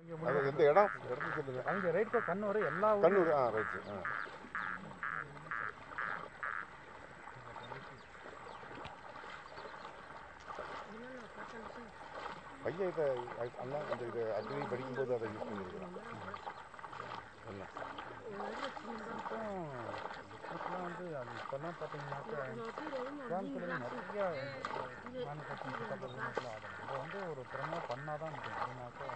அது எந்த இடம் இடத்துக்கு சொல்லுங்க அவங்க ரைட் கண்ணூர் எல்லா ஊரும் கண்ணூர் ஆ ரைட்டு ஆ பையன் இதை அ- அண்ணா இந்த இது அக்ரி படிக்கும்போது அதை யூஸ் பண்ணியிருக்கிறான் என்ன இப்போலாம் வந்து அது இப்போல்லாம் பார்த்தீங்கன்னாக்கா கோயம்புத்தூர்ல நிறைய மேனுஃபேக்சரிங் செட்டப் ஆகணும் நம்ம வந்து ஒரு திறமையாக பண்ணால் தான் முடியும் இல்லைனாக்கா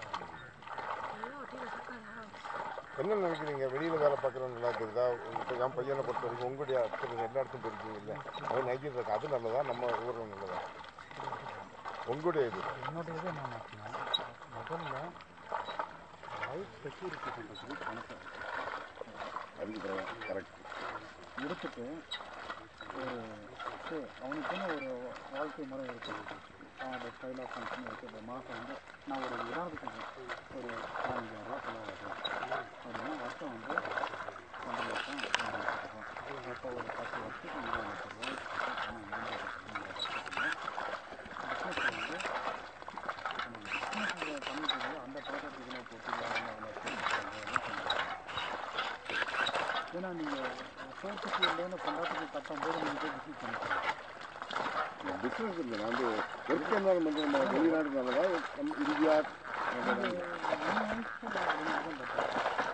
என்ன நினைக்கிறீங்க வெளியில் வேலை பார்க்குறது நல்லா தெரியுதா இப்போ என் பையனை பொறுத்த வரைக்கும் உங்களுடைய அத்தனை எல்லா இடத்தும் போயிருக்கீங்கல்ல அவன் நைக்கிட்டு இருக்கான் அது நல்லதா நம்ம ஊரில் நல்லதா உங்களுடைய இது என்னுடைய இது என்னன்னாச்சுன்னா முதல்ல லைஃப் செக்யூரிட்டி பண்ணுறதுக்கு பணத்தை அதுக்கு பரவாயில்ல கரெக்ட் எடுத்துட்டு ஒரு சரி, அவனுக்குன்னு ஒரு வாழ்க்கை முறை இருக்கும் அவனோட ஸ்டைல் ஆஃப் ஃபங்க்ஷன் இருக்குது இப்போ மாதம் வந்து நான் ஒரு உதாரணத்துக்கு சொல்றேன். ஒரு பதினஞ்சாயிரம் ரூபா செலவாகுது அப்படின்னா வருஷம் வந்து ஒன்றரை லட்சம் ரெண்டு லட்சம் ரூபா அப்போ ஒரு பத்து வருஷத்துக்கு இருபது லட்சம் ரூபாய் பணம் இருந்தது இந்த வருஷத்தில் பிஸ்னஸில் வந்து பிஸ்னஸில் பண்ணிட்டு இருக்கும்போது அந்த பழக்கத்துக்கு இதில் போட்டு அந்த எல்லாம் பண்ணுறாங்க ஏன்னா நீங்கள் சோர்ஸுக்கு இல்லைன்னு கொண்டாட்டத்துக்கு கட்டும்போது நீங்கள் போய் பிஸ்னஸ் பண்ணிக்கலாம் பிஸ்னஸ் இல்லை நான் வந்து ஒர்க் இருந்தாலும் வந்து நம்ம வெளிநாடு நல்லதா நம்ம இந்தியா நல்லதா? நீங்கள் தான்